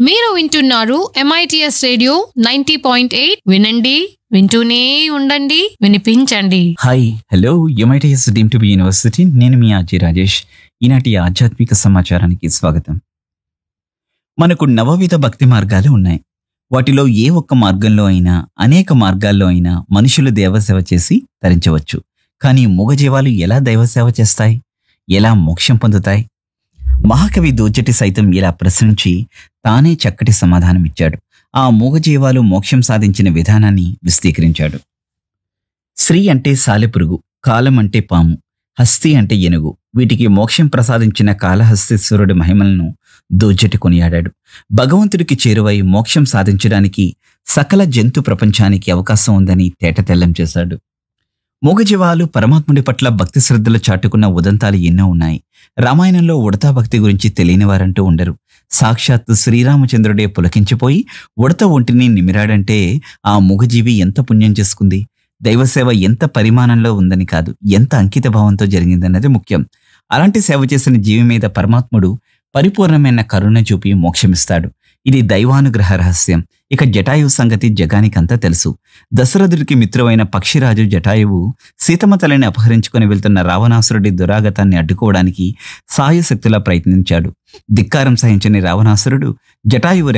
మీరు వింటున్నారు MITS radio ninety point eight వినండి వింటూనే ఉండండి వినిపించండి hi hello MITS deemed to be university నేను మీ ఆర్జీ రాజేష్ ఈనాటి ఆధ్యాత్మిక సమాచారానికి స్వాగతం మనకు నవవిధ భక్తి మార్గాలు ఉన్నాయి వాటిలో ఏ ఒక్క మార్గంలో అయినా అనేక మార్గాల్లో అయినా మనుషులు దేవసేవ చేసి తరించవచ్చు కానీ మూగజీవాలు ఎలా దైవసేవ చేస్తాయి ఎలా మోక్షం పొందుతాయి మహాకవి దోజటి సైతం ఇలా ప్రశ్నించి తానే చక్కటి సమాధానం ఇచ్చాడు ఆ మూగజీవాలు మోక్షం సాధించిన విధానాన్ని విస్తీకరించాడు స్త్రీ అంటే సాలెపురుగు కాలం అంటే పాము హస్తి అంటే ఏనుగు వీటికి మోక్షం ప్రసాదించిన కాళహస్తీశ్వరుడి మహిమలను దోజటి కొనియాడాడు భగవంతుడికి చేరువై మోక్షం సాధించడానికి సకల జంతు ప్రపంచానికి అవకాశం ఉందని తేటతెల్లం చేశాడు మూగజీవాలు పరమాత్ముడి పట్ల భక్తి శ్రద్ధలు చాటుకున్న ఉదంతాలు ఎన్నో ఉన్నాయి రామాయణంలో ఉడతా భక్తి గురించి తెలియని వారంటూ ఉండరు సాక్షాత్తు శ్రీరామచంద్రుడే పులకించిపోయి ఉడత ఒంటిని నిమిరాడంటే ఆ మూగజీవి ఎంత పుణ్యం చేసుకుంది దైవసేవ ఎంత పరిమాణంలో ఉందని కాదు ఎంత అంకిత భావంతో జరిగిందన్నది ముఖ్యం అలాంటి సేవ చేసిన జీవి మీద పరమాత్ముడు పరిపూర్ణమైన కరుణ చూపి మోక్షమిస్తాడు ఇది దైవానుగ్రహ రహస్యం ఇక జటాయువు సంగతి జగానికంతా తెలుసు దశరథుడికి మిత్రువైన పక్షిరాజు జటాయువు సీతమ్మ తల్లిని అపహరించుకొని వెళ్తున్న రావణాసురుడి దురాగతాన్ని అడ్డుకోవడానికి సాయశక్తులా ప్రయత్నించాడు ధిక్కారం సహించని రావణాసురుడు జటాయువు